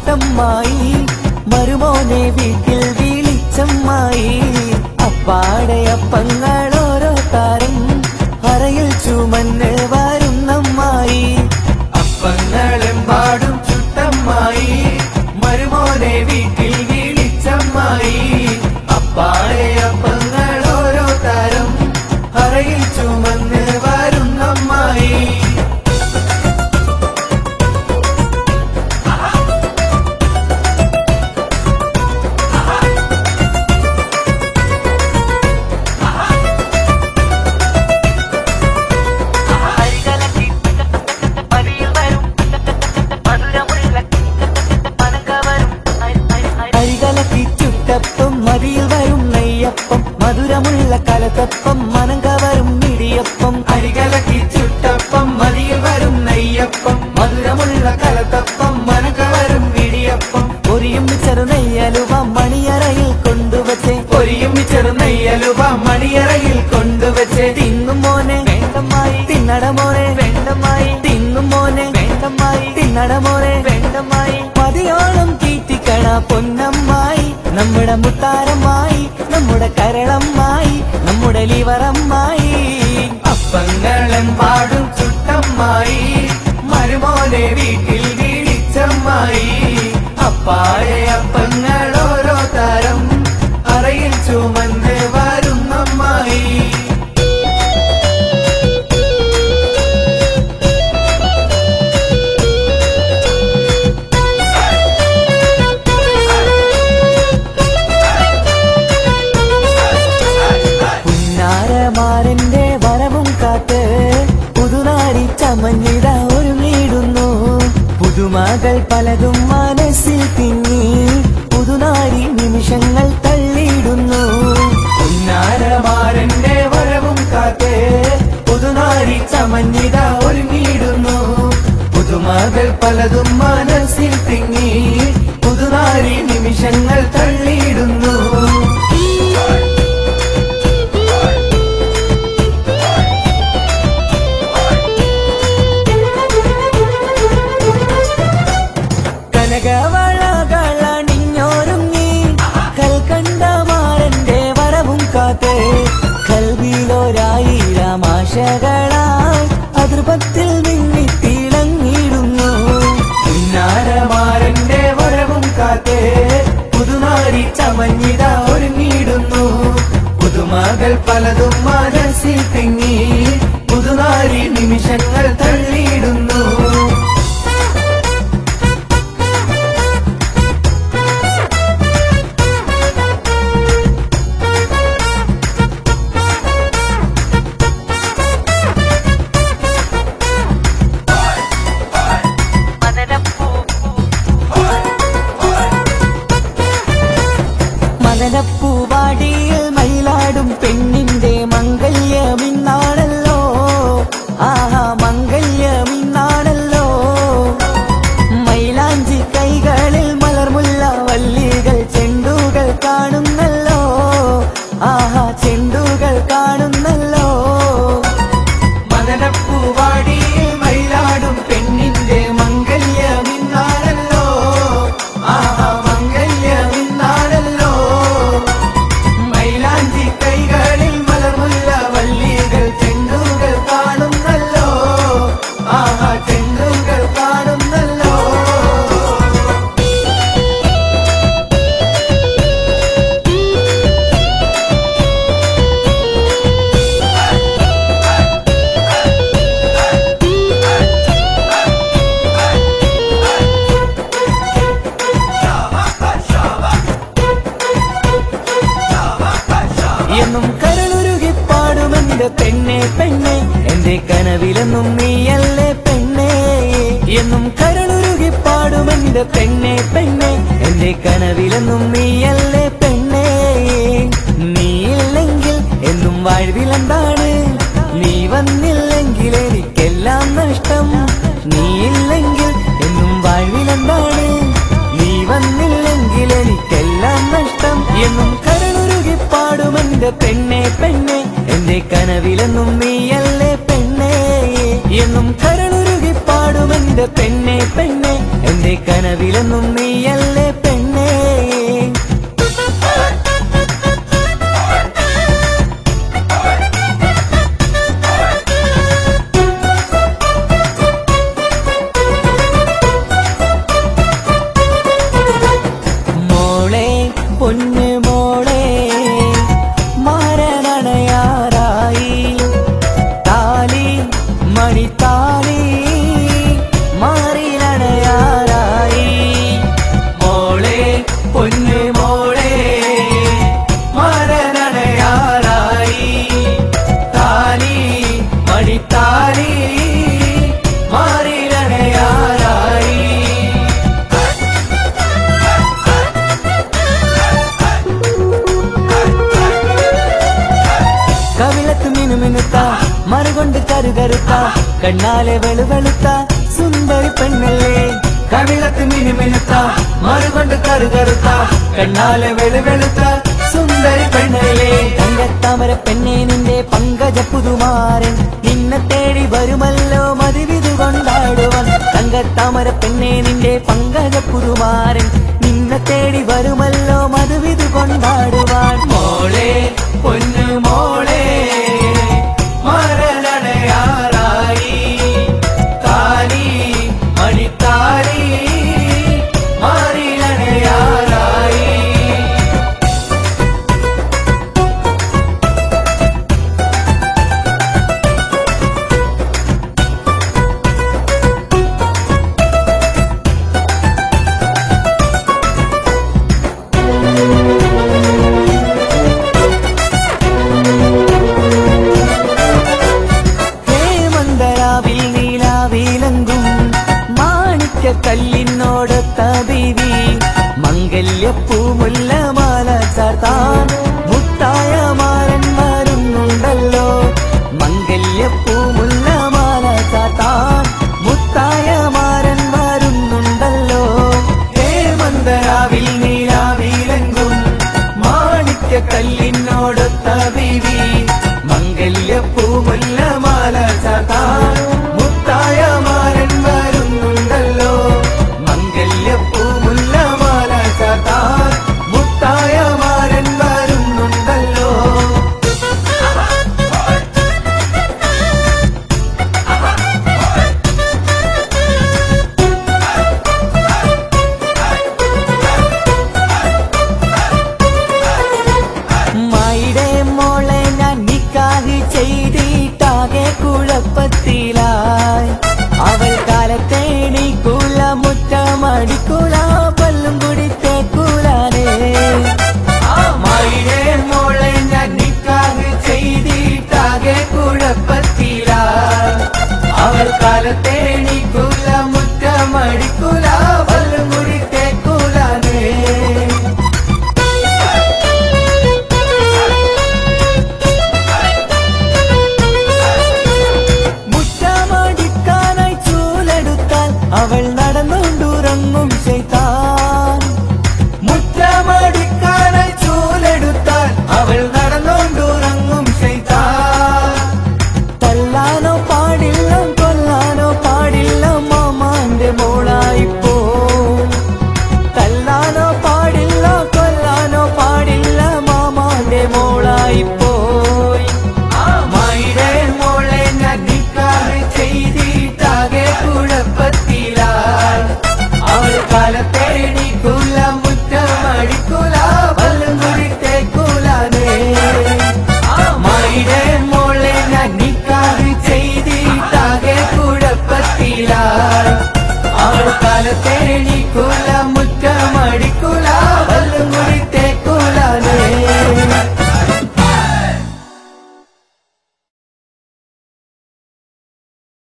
ചുട്ടമ്മായി മരുമോനെ വീട്ടിൽ വിളിച്ചമ്മായി അപ്പാടെ അപ്പങ്ങൾ ഓരോ താരം അറയിൽ ചുമന്ന് വരുന്നമ്മായി അപ്പങ്ങളെമ്പാടും ചുട്ടമ്മായി മരുമോനെ വീട്ടിൽ വിളിച്ചമ്മായി അപ്പാടെ അപ്പങ്ങൾ ഓരോ താരം അറയിൽ ചുമന്ന് വരുന്നമ്മായി അരികലക്കി ചുട്ടപ്പം മതിയിൽ വരും നെയ്യപ്പം മധുരമുള്ള കലത്തപ്പം മനം കവരും ഇടിയപ്പം അരികലക്കി ചുട്ടപ്പം മതിയിൽ വരും നെയ്യപ്പം മധുരമുള്ള കലത്തപ്പം മനം കവരും ഇടിയപ്പം ഒരിയും ചെറു നെയ്യലുവ മണിയറയിൽ കൊണ്ടുവച്ചേ ഒരിയും ചെറു നെയ്യലുവ മണിയറയിൽ കൊണ്ടുവച്ചേ തിന്നും മോനെ വേണ്ടമായി തിന്നട മോനെ വേണ്ടമായി തിന്നും മോനെ വേണ്ടമായി തിന്നട മോനെ വേണ്ടമായി മതിയോളം തീറ്റിക്കണ പൊന്നമ്മായി നമ്മുടെ മുത്താരമ്മായി നമ്മുടെ കരളമ്മായി നമ്മുടെ ലിവറമ്മായി അപ്പങ്ങളെമ്പാടും ചുട്ടമ്മായി മരുമോനെ വീട്ടിൽ വിളിച്ചമ്മായി അപ്പാടെ അപ്പങ്ങൾ ഓരോ തരം അറയിൽ ചുമന്ന് വരുന്നമ്മായി പുന്നാരമാരന്റെ വരവും കാത്ത് പുതുനാരി ചമഞ്ഞിട ഒരുങ്ങിടുന്നു പുതുമകൾ പലതും മനസ്സിൽ തിങ്ങി പുതുനാരി നിമിഷങ്ങൾ തള്ളിയിടുന്നു പുന്നാരമാരന്റെ വരവും കാത്ത് പുതുനാരി ചമഞ്ഞിട ഒരുങ്ങിടുന്നു പുതുമകൾ പലതും മനസ്സിൽ തിങ്ങി പുതുനാരി നിമിഷങ്ങൾ തള്ളിയിടുന്നു കനകവളകളണിഞ്ഞൊരുങ്ങി കൽക്കണ്ടമാരന്റെ വരവും കാത്ത് കൽവിയിലൊരായിരം ആശകളായി അതിർപ്പത്തിൽ നിന്നി തിളങ്ങിടുന്നു പിന്നാരമാരന്റെ വരവും കാത്ത് പുതുനാരി ചമഞ്ഞിത ഒരുങ്ങിടുന്നു പുതുമകൾ പലതും മനസ്സിൽ തിങ്ങി പുതുനാരി നിമിഷങ്ങൾ തള്ളിയിടുന്നു മലനപ്പൂവാടിയിൽ മയിലാടും പെണ്ണിന്റെ മംഗല്യമിന്നാണല്ലോ ആഹാ മംഗല്യമിന്നാണല്ലോ മൈലാഞ്ചി കൈകളിൽ മലർമുല്ല വല്ലികൾ ചെണ്ടുകൾ കാണുന്നല്ലോ ആഹാ ചെണ്ടുകൾ കാണുന്നല്ലോ മദനപ്പൂവാടിയിൽ മയിലാടും പെണ്ണിന്റെ മംഗല്യമിന്നാണല്ലോ ആഹാ മംഗല്യമിന്നാണല്ലോ മൈലാഞ്ചി കൈകളിൽ മലർമുല്ല വല്ലികൾ ചെണ്ടുകൾ കാണുന്നല്ലോ ആഹാ ചെണ്ടുകൾ കാണുന്നല്ലോ എന്നും കരളുരുകി പാടുമെന്റെ പെണ്ണെ പെണ്ണെ എന്റെ കനവിലെന്നും നീയല്ലേ പെണ്ണെ എന്നും കരളുരുകി പാടുമെന്റെ പെണ്ണെ പെണ്ണെ എന്റെ കനവിലെന്നും നീയല്ലേ പെണ്ണെ നീയില്ലെങ്കിൽ എന്നും വാഴ്വിലെന്താണ് നീ വന്നില്ലെങ്കിൽ എനിക്കെല്ലാം നഷ്ടം നീയില്ലെങ്കിൽ എന്നും വാഴ്വിലെന്താണ് നീ വന്നില്ലെങ്കിൽ എനിക്കെല്ലാം നഷ്ടം എന്നും കരളുരുകി പാടുമെന്റെ പെണ്ണെ പെണ്ണെ എന്റെ കനവിലെന്നും നീയല്ലേ പെണ്ണെ എന്നും കരളുരുകി പാടും പാടുമെന്റെ പെണ്ണെ പെണ്ണെ എന്റെ കനവിലെന്നും നീയല്ലേ പെണ്ണേ മോളെ പൊന്നു മോളെ മാരനണയാറായി താലി മണിത്താലി മാറിലണയാറായി മോളെ പൊന്നു മോളെ മാരനണയാറായി താലി മണിത്താലി മാറിലണയാറായി കവിളത്ത് മിനുമിനുത്ത മറുകൊണ്ട് കരുകരുത്ത കണ്ണാലെ വെളുവെളുത്ത സുന്ദരി പെണ്ണല്ലേ കവിളത്ത് മിനുമിനുത്ത മറുകൊണ്ട് കരുകരുത്ത കണ്ണാലെ വെളുവെളുത്ത സുന്ദരി പെണ്ണല്ലേ തങ്കത്താമര പെണ്ണെ നിന്റെ പങ്കജ പുതുമാരൻ നിന്നെ തേടി വരുമല്ലോ മതിവിധു കൊണ്ടാടുവാൻ തങ്കത്താമര പെണ്ണെ നിന്റെ പങ്കജ പുതുമാരൻ നിന്നെ തേടി വരുമല്ലോ മധുവിധു കൊണ്ടാടുവാൻ മോളെ പൊന്നു മോളെ മരണയാറായി താലി മണിത്താലി മാറിലണയാറായി ഹേമന്തരാവിൽ നീലാവിലങ്കും മാണിക്ക കല്ലിനോടൊത്ത ബീവി മംഗല്യപ്പൂമുല്ല മാല ചാർത്താൻ മുത്തായ മാരൻ വരുന്നുണ്ടല്ലോ മംഗല്യപ്പൂമുല്ല മാല ചാർത്താൻ മുത്തായ മാരൻ വരുന്നുണ്ടല്ലോ ഹേമന്തരാവിൽ നീലാവിലങ്കും മാണിക്യ കല്ലിനോടൊത്ത ബീവി മംഗല്യപ്പൂമുല്ല മാല ചാത്താൻ മുത്തായ മാരൻ വരുന്നുണ്ടല്ലോ മംഗല്യപ്പൂമുല്ല മാല ചാത്താൻ മുത്തായ മാരൻ വരുന്നുണ്ടല്ലോ മൈടെ മോളെ ഞാൻ നിക്കാഹ് ചെയ്തിട്ടാകെ കുഴപ്പത്തിലായി അവൾ കാലത്തെ നീക്കൂല മുറ്റമടിക്കൂല പല്ലും കൂടി തേക്കൂലാനേ മൈടെ മോളെ ഞാൻ നിക്കാഹ് ചെയ്തിട്ടാകെ കുഴപ്പത്തിലായി അവൾ കാലത്തെ നീക്കൂല മുറ്റമടിക്കൂല പല്ലും കൂടി തേക്കൂലാനേ മുറ്റമടിക്കാനായി ചൂലെടുത്താൽ അവൾ നടന്നുകൊണ്ടുറങ്ങും ചെയ്താൻ മുറ്റമടിക്കാനായി ചൂലെടുത്താൽ അവൾ നടന്നുകൊണ്ടുറങ്ങും ചെയ്താൻ തല്ലാനോ പാടില്ല കൊല്ലാനോ പാടില്ല മാമാന്റെ മോളായിപ്പോ തല്ലാനോ പാടില്ല കൊല്ലാനോ പാടില്ല മാമാന്റെ മോളായിപ്പോയി മൈടെ മോളെ ഞാൻ നിക്കാഹ് ചെയ്തിട്ടാകെ കുഴപ്പത്തിലായി അവൾ കാലത്തെ എണീക്കൂല മുറ്റമടിക്കൂല വല്ലം കൂടി തേക്കൂലാനേ മൈടെ മോളെ ഞാൻ നിക്കാഹ് ചെയ്തിട്ടാകെ കുഴപ്പത്തിലായി അവൾ കാലത്തെ എണീക്കൂല മുറ്റമടിക്കൂല